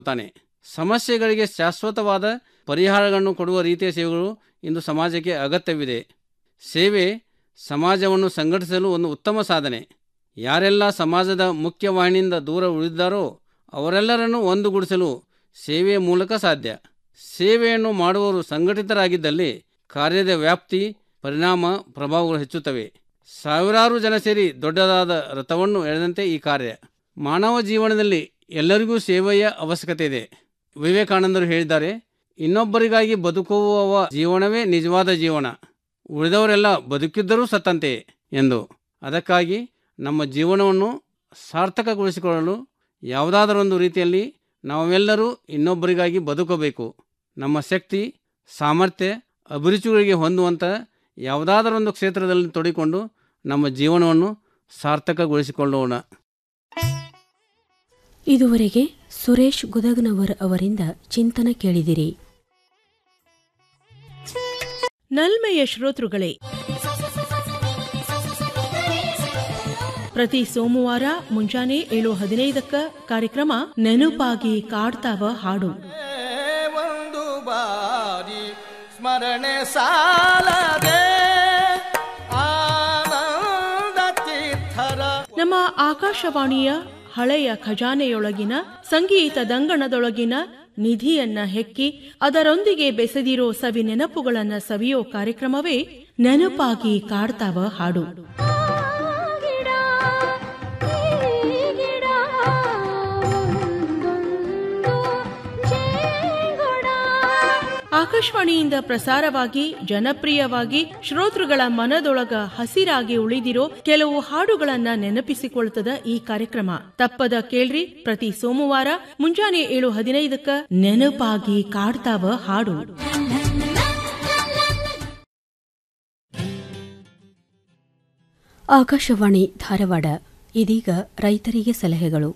ತಾನೆ ಸಮಸ್ಯೆಗಳಿಗೆ ಶಾಶ್ವತವಾದ ಪರಿಹಾರಗಳನ್ನು ಕೊಡುವ ರೀತಿಯ ಸೇವೆಗಳು ಇಂದು ಸಮಾಜಕ್ಕೆ ಅಗತ್ಯವಿದೆ ಸೇವೆ ಸಮಾಜವನ್ನು ಸಂಘಟಿಸಲು ಒಂದು ಉತ್ತಮ ಸಾಧನೆ ಯಾರೆಲ್ಲ ಸಮಾಜದ ಮುಖ್ಯವಾಹಿನಿಯಿಂದ ದೂರ ಉಳಿದಿದ್ದಾರೋ ಅವರೆಲ್ಲರನ್ನು ಒಂದುಗೂಡಿಸಲು ಸೇವೆಯ ಮೂಲಕ ಸಾಧ್ಯ ಸೇವೆಯನ್ನು ಮಾಡುವವರು ಸಂಘಟಿತರಾಗಿದ್ದಲ್ಲಿ ಕಾರ್ಯದ ವ್ಯಾಪ್ತಿ ಪರಿಣಾಮ ಪ್ರಭಾವಗಳು ಹೆಚ್ಚುತ್ತವೆ ಸಾವಿರಾರು ಜನ ಸೇರಿ ದೊಡ್ಡದಾದ ರಥವನ್ನು ಎಳೆದಂತೆ ಈ ಕಾರ್ಯ ಮಾನವ ಜೀವನದಲ್ಲಿ ಎಲ್ಲರಿಗೂ ಸೇವೆಯ ಅವಶ್ಯಕತೆ ಇದೆ ವಿವೇಕಾನಂದರು ಹೇಳಿದ್ದಾರೆ ಇನ್ನೊಬ್ಬರಿಗಾಗಿ ಬದುಕುವವ ಜೀವನವೇ ನಿಜವಾದ ಜೀವನ ಉಳಿದವರೆಲ್ಲ ಬದುಕಿದ್ದರೂ ಸತ್ತಂತೆ ಎಂದು ಅದಕ್ಕಾಗಿ ನಮ್ಮ ಜೀವನವನ್ನು ಸಾರ್ಥಕಗೊಳಿಸಿಕೊಳ್ಳಲು ಯಾವುದಾದರೊಂದು ರೀತಿಯಲ್ಲಿ ನಾವೆಲ್ಲರೂ ಇನ್ನೊಬ್ಬರಿಗಾಗಿ ಬದುಕಬೇಕು ನಮ್ಮ ಶಕ್ತಿ ಸಾಮರ್ಥ್ಯ ಅಭಿರುಚಿಗಳಿಗೆ ಹೊಂದುವಂಥ ಯಾವುದಾದರೊಂದು ಕ್ಷೇತ್ರದಲ್ಲಿ ತೊಡಿಕೊಂಡು ನಮ್ಮ ಜೀವನವನ್ನು ಸಾರ್ಥಕಗೊಳಿಸಿಕೊಳ್ಳೋಣ ಇದುವರೆಗೆ ಸುರೇಶ್ ಗುದಗ್ನವರ್ ಅವರಿಂದ ಚಿಂತನ ಕೇಳಿದಿರಿ ನಲ್ಮೆಯ ಶ್ರೋತೃಗಳೇ ಪ್ರತಿ ಸೋಮವಾರ ಮುಂಜಾನೆ ಏಳು ಹದಿನೈದಕ್ಕ ಕಾರ್ಯಕ್ರಮ ನೆನಪಾಗಿ ಕಾಡ್ತಾವ ಹಾಡು ಒಂದು ಬಾರಿ ಸ್ಮರಣೆ ಸಾಲದೆ ಆನಂದ ತೀರ್ಥರ ನಮ್ಮ ಆಕಾಶವಾಣಿಯ ಹಳೆಯ ಖಜಾನೆಯೊಳಗಿನ ಸಂಗೀತದಂಗಣದೊಳಗಿನ ನಿಧಿಯನ್ನ ಹೆಕ್ಕಿ ಅದರೊಂದಿಗೆ ಬೆಸೆದಿರೋ ಸವಿ ನೆನಪುಗಳನ್ನ ಸವಿಯೋ ಕಾರ್ಯಕ್ರಮವೇ ನೆನಪಾಗಿ ಕಾಡ್ತಾವ ಹಾಡು ಆಕಾಶವಾಣಿಯಿಂದ ಪ್ರಸಾರವಾಗಿ ಜನಪ್ರಿಯವಾಗಿ ಶ್ರೋತೃಗಳ ಮನದೊಳಗ ಹಸಿರಾಗಿ ಉಳಿದಿರೋ ಕೆಲವು ಹಾಡುಗಳನ್ನ ನೆನಪಿಸಿಕೊಳ್ತದ ಈ ಕಾರ್ಯಕ್ರಮ ತಪ್ಪದ ಕೇಳ್ರಿ ಪ್ರತಿ ಸೋಮವಾರ ಮುಂಜಾನೆ ಏಳು ಹದಿನೈದಕ್ಕ ನೆನಪಾಗಿ ಕಾಡ್ತಾವ ಹಾಡು ಆಕಾಶವಾಣಿ ಧಾರವಾಡ ಇದೀಗ ರೈತರಿಗೆ ಸಲಹೆಗಳು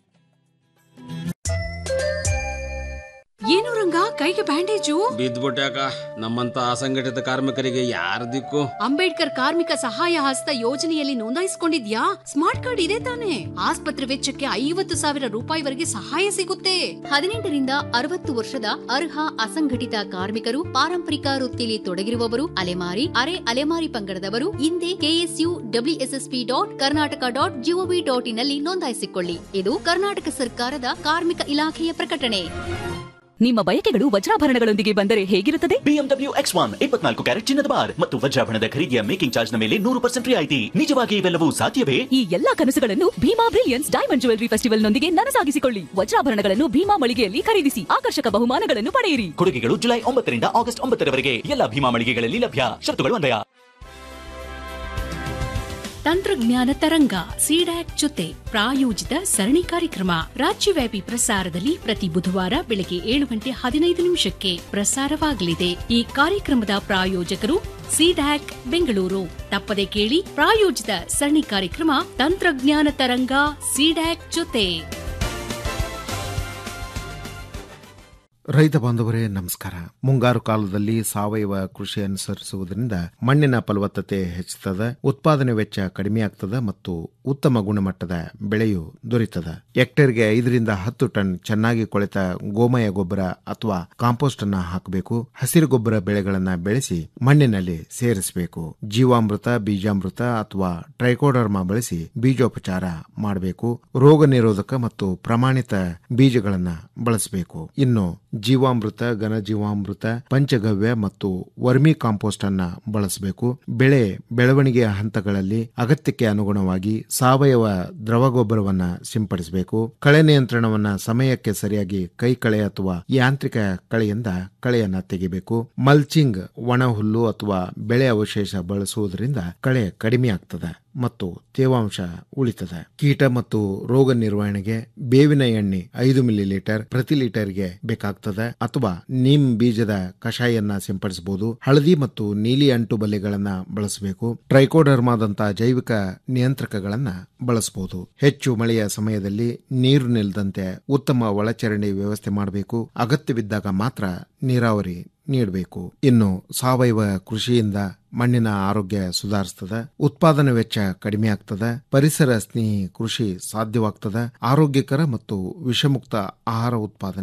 ಏನು ರಂಗ ಕೈಗೆ ಬ್ಯಾಂಡೇಜು ಬಿದ್ದ್ಬಿಟ್ಯಾಕ ನಮ್ಮಂತ ಅಸಂಘಟಿತ ಕಾರ್ಮಿಕರಿಗೆ ಯಾರ ದಿಕ್ಕು ಅಂಬೇಡ್ಕರ್ ಕಾರ್ಮಿಕ ಸಹಾಯ ಹಸ್ತ ಯೋಜನೆಯಲ್ಲಿ ನೋಂದಾಯಿಸಿಕೊಂಡಿದ್ಯಾ ಸ್ಮಾರ್ಟ್ ಕಾರ್ಡ್ ಇದೆ ತಾನೆ ಆಸ್ಪತ್ರೆ ವೆಚ್ಚಕ್ಕೆ ಐವತ್ತು ಸಾವಿರ ರೂಪಾಯಿವರೆಗೆ ಸಹಾಯ ಸಿಗುತ್ತೆ ಹದಿನೆಂಟರಿಂದ ಅರವತ್ತು ವರ್ಷದ ಅರ್ಹ ಅಸಂಘಟಿತ ಕಾರ್ಮಿಕರು ಪಾರಂಪರಿಕ ವೃತ್ತಿಯಲ್ಲಿ ತೊಡಗಿರುವವರು ಅಲೆಮಾರಿ ಅರೆ ಅಲೆಮಾರಿ ಪಂಗಡದವರು ಹಿಂದೆ KSU WSSP dot Karnataka dot GOV dot ಇನ್ನಲ್ಲಿ ನೋಂದಾಯಿಸಿಕೊಳ್ಳಿ ಇದು ಕರ್ನಾಟಕ ಸರ್ಕಾರದ ಕಾರ್ಮಿಕ ಇಲಾಖೆಯ ಪ್ರಕಟಣೆ ನಿಮ್ಮ ಬಯಕೆಗಳು ವಜ್ರಾಭರಣಗಳೊಂದಿಗೆ ಬಂದರೆ ಹೇಗಿರುತ್ತದೆ ಬಿಎಂಡಬ್ಲ್ಯೂ ಎಕ್ಸ್ ಒನ್ ಇಪ್ಪತ್ನಾಲ್ಕು ಕ್ಯಾರೆಟ್ ಚಿನ್ನದ ಬಾರ್ ಮತ್ತು ವಜ್ರಾಭರಣದ ಖರೀದಿಯ ಮೇಕಿಂಗ್ ಚಾರ್ಜ್ ನ ಮೇಲೆ ನೂರು ಪರ್ಸೆಂಟ್ ರಿಯಾಯಿತಿ ನಿಜವಾಗಿ ಇವೆಲ್ಲವೂ ಸಾಧ್ಯವೇ ಈ ಎಲ್ಲಾ ಕನಸುಗಳನ್ನು ಭೀಮಾ ಬ್ರಿಲಿಯನ್ಸ್ ಡೈಮಂಡ್ ಜುವೆಲರಿ ಫೆಸ್ಟಿವಲ್ನೊಂದಿಗೆ ನನಸಾಗಿಸಿಕೊಳ್ಳಿ ವಜ್ರಾಭರಣಗಳನ್ನು ಭೀಮಾ ಮಳಿಗೆಯಲ್ಲಿ ಖರೀದಿಸಿ ಆಕರ್ಷಕ ಬಹುಮಾನಗಳನ್ನು ಪಡೆಯಿರಿ ಕೊಡುಗೆಗಳು ಜುಲೈ ಒಂಬತ್ತರಿಂದ ಆಗಸ್ಟ್ ಒಂಬತ್ತರವರೆಗೆ ಎಲ್ಲ ಭೀಮಾ ಮಳಿಗೆಗಳಲ್ಲಿ ಲಭ್ಯ ಶರ್ತುಗಳು ಅನ್ವಯ ತಂತ್ರಜ್ಞಾನ ತರಂಗ ಸಿಡ್ಯಾಕ್ ಜೊತೆ ಪ್ರಾಯೋಜಿತ ಸರಣಿ ಕಾರ್ಯಕ್ರಮ ರಾಜ್ಯವ್ಯಾಪಿ ಪ್ರಸಾರದಲ್ಲಿ ಪ್ರತಿ ಬುಧವಾರ ಬೆಳಗ್ಗೆ ಏಳು ಗಂಟೆ ಹದಿನೈದು ನಿಮಿಷಕ್ಕೆ ಪ್ರಸಾರವಾಗಲಿದೆ ಈ ಕಾರ್ಯಕ್ರಮದ ಪ್ರಾಯೋಜಕರು ಸಿಡ್ಯಾಕ್ ಬೆಂಗಳೂರು ತಪ್ಪದೆ ಕೇಳಿ ಪ್ರಾಯೋಜಿತ ಸರಣಿ ಕಾರ್ಯಕ್ರಮ ತಂತ್ರಜ್ಞಾನ ತರಂಗ ಸಿಡ್ಯಾಕ್ ಜೊತೆ ರೈತ ಬಾಂಧವರೇ ನಮಸ್ಕಾರ ಮುಂಗಾರು ಕಾಲದಲ್ಲಿ ಸಾವಯವ ಕೃಷಿ ಅನುಸರಿಸುವುದರಿಂದ ಮಣ್ಣಿನ ಫಲವತ್ತತೆ ಹೆಚ್ಚುತ್ತದೆ ಉತ್ಪಾದನೆ ವೆಚ್ಚ ಕಡಿಮೆಯಾಗ್ತದೆ ಮತ್ತು ಉತ್ತಮ ಗುಣಮಟ್ಟದ ಬೆಳೆಯು ದೊರೆಯುತ್ತದೆ ಹೆಕ್ಟೇರ್ಗೆ ಐದರಿಂದ ಹತ್ತು ಟನ್ ಚೆನ್ನಾಗಿ ಕೊಳೆತ ಗೋಮಯ ಗೊಬ್ಬರ ಅಥವಾ ಕಾಂಪೋಸ್ಟ್ ಅನ್ನ ಹಾಕಬೇಕು ಹಸಿರು ಗೊಬ್ಬರ ಬೆಳೆಗಳನ್ನ ಬೆಳೆಸಿ ಮಣ್ಣಿನಲ್ಲಿ ಸೇರಿಸಬೇಕು ಜೀವಾಮೃತ ಬೀಜಾಮೃತ ಅಥವಾ ಟ್ರೈಕೋಡರ್ಮಾ ಬಳಸಿ ಬೀಜೋಪಚಾರ ಮಾಡಬೇಕು ರೋಗ ನಿರೋಧಕ ಮತ್ತು ಪ್ರಮಾಣಿತ ಬೀಜಗಳನ್ನ ಬಳಸಬೇಕು ಇನ್ನು ಜೀವಾಮೃತ ಘನಜೀವಾಮೃತ ಪಂಚಗವ್ಯ ಮತ್ತು ವರ್ಮಿ ಕಾಂಪೋಸ್ಟ್ ಅನ್ನ ಬಳಸಬೇಕು ಬೆಳೆ ಬೆಳವಣಿಗೆಯ ಹಂತಗಳಲ್ಲಿ ಅಗತ್ಯಕ್ಕೆ ಅನುಗುಣವಾಗಿ ಸಾವಯವ ದ್ರವ ಗೊಬ್ಬರವನ್ನ ಸಿಂಪಡಿಸಬೇಕು ಕಳೆ ನಿಯಂತ್ರಣವನ್ನ ಸಮಯಕ್ಕೆ ಸರಿಯಾಗಿ ಕೈ ಕಳೆ ಅಥವಾ ಯಾಂತ್ರಿಕ ಕಳೆಯಿಂದ ಕಳೆಯನ್ನ ತೆಗಿಬೇಕು ಮಲ್ಚಿಂಗ್ ಒಣ ಹುಲ್ಲು ಅಥವಾ ಬೆಳೆ ಅವಶೇಷ ಬಳಸುವುದರಿಂದ ಕಳೆ ಕಡಿಮೆ ಆಗ್ತದೆ ಮತ್ತು ತೇವಾಂಶ ಉಳಿತದೆ ಕೀಟ ಮತ್ತು ರೋಗ ನಿರ್ವಹಣೆಗೆ ಬೇವಿನ ಎಣ್ಣೆ ಐದು ಮಿಲಿ ಲೀಟರ್ ಪ್ರತಿ ಲೀಟರ್ಗೆ ಬೇಕಾಗ್ತದೆ ಅಥವಾ ನೀಮ್ ಬೀಜದ ಕಷಾಯನ್ನ ಸಿಂಪಡಿಸಬಹುದು ಹಳದಿ ಮತ್ತು ನೀಲಿ ಅಂಟು ಬಲೆಗಳನ್ನ ಬಳಸಬೇಕು ಟ್ರೈಕೋಡರ್ಮಾದಂತಹ ಜೈವಿಕ ನಿಯಂತ್ರಕಗಳನ್ನ ಬಳಸಬಹುದು ಹೆಚ್ಚು ಮಳೆಯ ಸಮಯದಲ್ಲಿ ನೀರು ನಿಲ್ಲದಂತೆ ಉತ್ತಮ ಒಳಚರಂಡಿ ವ್ಯವಸ್ಥೆ ಮಾಡಬೇಕು ಅಗತ್ಯವಿದ್ದಾಗ ಮಾತ್ರ ನೀರಾವರಿ ನೀಡಬೇಕು ಇನ್ನು ಸಾವಯವ ಕೃಷಿಯಿಂದ ಮಣ್ಣಿನ ಆರೋಗ್ಯ ಸುಧಾರಿಸ್ತದ ಉತ್ಪಾದನೆ ವೆಚ್ಚ ಕಡಿಮೆ ಆಗ್ತದ ಪರಿಸರ ಸ್ನೇಹಿ ಕೃಷಿ ಸಾಧ್ಯವಾಗ್ತದ ಆರೋಗ್ಯಕರ ಮತ್ತು ವಿಷಮುಕ್ತ ಆಹಾರ ಉತ್ಪಾದನೆ